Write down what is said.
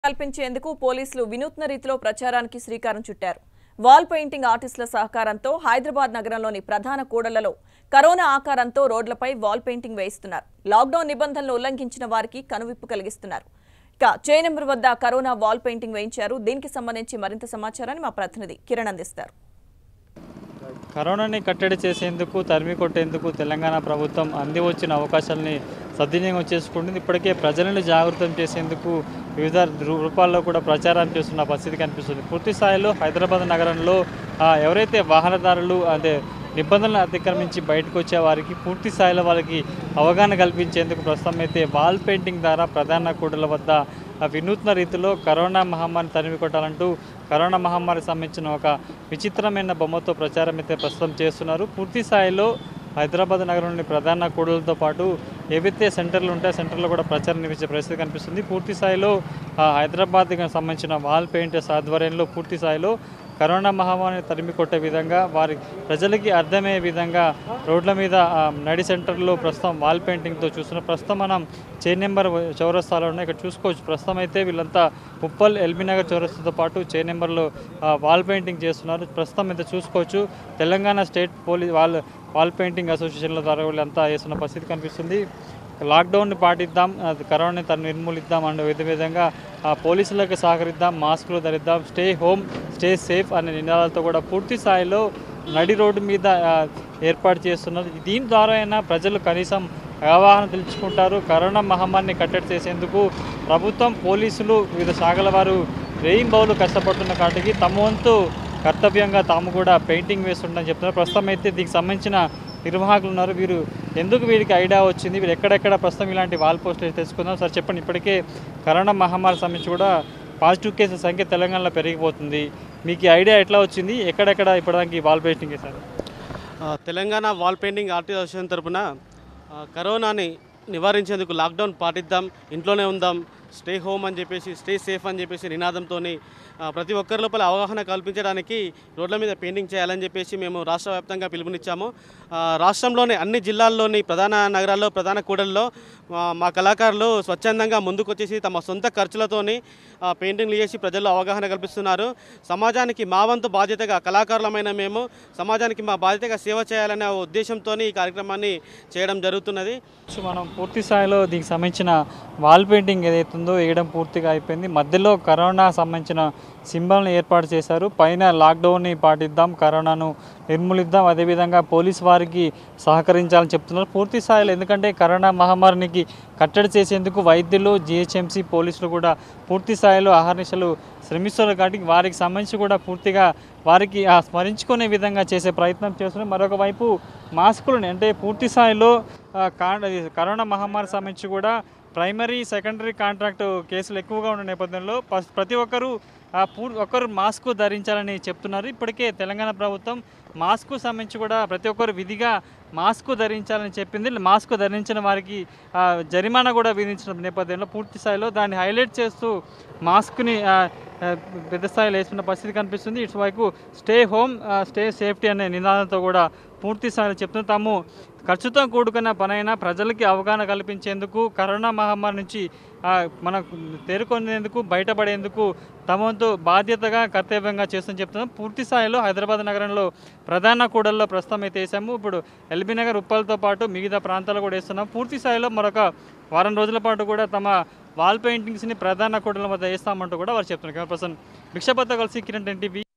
కల్పించేందుకు పోలీసులు వినూత్న రీతిలో ప్రచారానికి శ్రీకారం చుట్టారు వాల్ పెయింటింగ్ ఆర్టిస్టుల సహకారంతో హైదరాబాద్ నగరంలోని ప్రధాన కూడళ్లలో కరోనా ఆకారంతో రోడ్లపై వాల్ పెయింటింగ్ వేయిస్తున్నారు లాక్డౌన్ నిబంధనలు ఉల్లంఘించిన వారికి కనువిప్పు కలిగిస్తున్నారు ఇక చే నెంబర్ వద్ద కరోనా వాల్ పెయింటింగ్ వేయించారు దీనికి సంబంధించి మరింత సమాచారాన్ని మా ప్రతినిధి కిరణ్ అందిస్తారు కరోనాని కట్టడి చేసేందుకు తరిమి కొట్టేందుకు తెలంగాణ ప్రభుత్వం అంది వచ్చిన అవకాశాలని సద్వినియోగం చేసుకుంటుంది ఇప్పటికే ప్రజలను జాగృతం చేసేందుకు వివిధ రూ- రూపాల్లో కూడా ప్రచారం చేస్తున్న పరిస్థితి కనిపిస్తుంది పూర్తి స్థాయిలో హైదరాబాద్ నగరంలో ఆ, ఎవరైతే వాహనదారులు అదే నిబంధనలు అతిక్రమించి బయటకు వచ్చే వారికి పూర్తి స్థాయిలో వాళ్ళకి అవగాహన కల్పించేందుకు ప్రస్తుతం అయితే వాల్ పెయింటింగ్ ద్వారా ప్రధాన కూడల వద్ద ఆ, వినూత్న రీతిలో కరోనా మహమ్మారిని తరిమి కొట్టాలంటూ కరోనా మహమ్మారికి సంబంధించిన ఒక విచిత్రమైన బొమ్మతో ప్రచారం అయితే ప్రస్తుతం చేస్తున్నారు పూర్తి స్థాయిలో హైదరాబాద్ నగరంలోని ప్రధాన కూడలతో పాటు ఏవైతే సెంటర్లు ఉంటాయో సెంటర్లో కూడా ప్రచారం నిర్వహించే పరిస్థితి కనిపిస్తుంది పూర్తి స్థాయిలో ఆ, హైదరాబాద్కి సంబంధించిన వాల్ పెయింటర్స్ ఆధ్వర్యంలో పూర్తి స్థాయిలో కరోనా మహమ్మారిని తరిమి కొట్టే విధంగా వారి ప్రజలకి అర్థమయ్యే విధంగా రోడ్ల మీద ఆ, నడి సెంటర్లో ప్రస్తుతం వాల్ పెయింటింగ్తో చూస్తున్న ప్రస్తుతం మనం చే నెంబర్ చౌరస్తాలో ఉన్నాయి ఇక్కడ చూసుకోవచ్చు ప్రస్తుతం అయితే వీళ్ళంతా ఉప్పల్ ఎల్బీ నగర్ చౌరస్తాతో పాటు చే నెంబర్లో ఆ, వాల్ పెయింటింగ్ చేస్తున్నారు ప్రస్తుతం అయితే చూసుకోవచ్చు Telangana state police wall wall painting అసోసియేషన్ల ద్వారా వీళ్ళంతా చేస్తున్న పరిస్థితి కనిపిస్తుంది లాక్డౌన్ని పాటిద్దాం అది కరోనాని తను నిర్మూలిద్దాం అనే విధ విధంగా ఆ, పోలీసులకు సహకరిద్దాం మాస్కులు ధరిద్దాం స్టే హోమ్ స్టే సేఫ్ అనే నినాదాలతో కూడా పూర్తి స్థాయిలో నడి రోడ్డు మీద ఆ, ఏర్పాటు చేస్తున్నారు దీని ద్వారా అయినా ప్రజలు కనీసం అవగాహన తెలుసుకుంటారు కరోనా మహమ్మారిని కట్టడి చేసేందుకు ప్రభుత్వం పోలీసులు వివిధ శాఖల వారు బౌలు కష్టపడుతున్న కాటికి తమ వంతు కర్తవ్యంగా తాము కూడా పెయింటింగ్ వేస్తుండని చెప్తున్నారు ప్రస్తుతం అయితే దీనికి సంబంధించిన నిర్వాహకులు ఉన్నారు వీరు ఎందుకు వీరికి ఐడియా వచ్చింది వీరు ఎక్కడెక్కడ ప్రస్తుతం ఇలాంటి వాల్ పోస్టులు తెలుసుకుందాం సార్ చెప్పండి ఇప్పటికే కరోనా మహమ్మారి సంబంధించి కూడా పాజిటివ్ కేసుల సంఖ్య తెలంగాణలో పెరిగిపోతుంది మీకు ఈ ఐడియా ఎట్లా వచ్చింది ఎక్కడెక్కడ ఇప్పటిదానికి ఈ వాల్ పెయింటింగ్ వేశారు ఆ, Telangana wall painting artist association తరపున ఆ, కరోనాని నివారించేందుకు లాక్డౌన్ పాటిద్దాం ఇంట్లోనే ఉందాం స్టే హోమ్ అని చెప్పేసి స్టే సేఫ్ అని చెప్పేసి నినాదంతో ప్రతి ఒక్కరి లోపల అవగాహన కల్పించడానికి రోడ్ల మీద పెయింటింగ్ చేయాలని చెప్పేసి మేము రాష్ట్ర వ్యాప్తంగా పిలుపునిచ్చాము ఆ, రాష్ట్రంలోని అన్ని జిల్లాల్లోని ప్రధాన నగరాల్లో ప్రధాన కూడల్లో ఆ, మా కళాకారులు స్వచ్ఛందంగా ముందుకొచ్చేసి తమ సొంత ఖర్చులతోని ఆ, పెయింటింగ్లు చేసి ప్రజల్లో అవగాహన కల్పిస్తున్నారు సమాజానికి మా వంతు బాధ్యతగా కళాకారులమైన మేము సమాజానికి మా బాధ్యతగా సేవ చేయాలనే ఉద్దేశంతో ఈ కార్యక్రమాన్ని చేయడం జరుగుతున్నది సో మనం పూర్తి స్థాయిలో దీనికి సంబంధించిన వాల్ పెయింటింగ్ ఏదైతుందో వేయడం పూర్తిగా అయిపోయింది మధ్యలో కరోనా సంబంధించిన సింబల్ని ఏర్పాటు చేశారు పైన లాక్డౌన్ని పాటిద్దాం కరోనాను నిర్మూలిద్దాం అదేవిధంగా పోలీస్ వారికి సహకరించాలని చెప్తున్నారు పూర్తి స్థాయిలో ఎందుకంటే కరోనా మహమ్మారికి కట్టడి చేసేందుకు వైద్యులు జిహెచ్ఎంసీ పోలీసులు కూడా పూర్తి స్థాయిలో అహర్నిశలు శ్రమిస్తున్నారు కాబట్టి వారికి సంబంధించి కూడా పూర్తిగా వారికి ఆ స్మరించుకునే విధంగా చేసే ప్రయత్నం చేస్తున్నారు మరొక వైపు మాస్కులని అంటే పూర్తి స్థాయిలో ఆ, కా- ఇది కరోనా మహమ్మారి సంబంధించి కూడా ప్రైమరీ సెకండరీ కాంట్రాక్ట్ కేసులు ఎక్కువగా ఉన్న నేపథ్యంలో పస్- ప్రతి ఒక్కరూ ఆ పూర్ ఒక్కరు మాస్క్ ధరించాలని చెప్తున్నారు ఇప్పటికే తెలంగాణ ప్రభుత్వం మాస్క్ సంబంధించి కూడా ప్రతి ఒక్కరు విధిగా మాస్క్ ధరించాలని చెప్పింది మాస్క్ ధరించిన వారికి ఆ, జరిమానా కూడా విధించిన నేపథ్యంలో పూర్తి స్థాయిలో దాన్ని హైలైట్ చేస్తూ మాస్క్ని ఆ, ఆ, పెద్ద స్థాయిలో వేసుకున్న పరిస్థితి కనిపిస్తుంది ఇటు వైపు స్టే హోమ్ స్టే సేఫ్టీ అనే నినాదంతో కూడా పూర్తి స్థాయిలో చెప్తున్న తాము ఖర్చుతో కూడుకున్న పనైనా ప్రజలకి అవగాహన కల్పించేందుకు కరోనా మహమ్మారి నుంచి ఆ, మనం తేరుకునేందుకు బయటపడేందుకు తమ వంతు బాధ్యతగా కర్తవ్యంగా చేస్తుందని చెప్తున్నాం పూర్తి స్థాయిలో హైదరాబాద్ నగరంలో ప్రధాన కూడల్లో ప్రస్తుతం అయితే వేసాము ఇప్పుడు ఎల్బీ నగర్ ఉప్పల్తో పాటు మిగతా ప్రాంతాలు కూడా వేస్తున్నాం పూర్తి స్థాయిలో మరొక వారం రోజుల పాటు కూడా తమ వాల్ పెయింటింగ్స్ని ప్రధాన కూడల వద్ద వేస్తామంటూ కూడా వారు చెప్తున్నారు కెమెరా పర్సన్ భిక్షపత్తో కలిసి కిరణ్ ఎన్టీవీ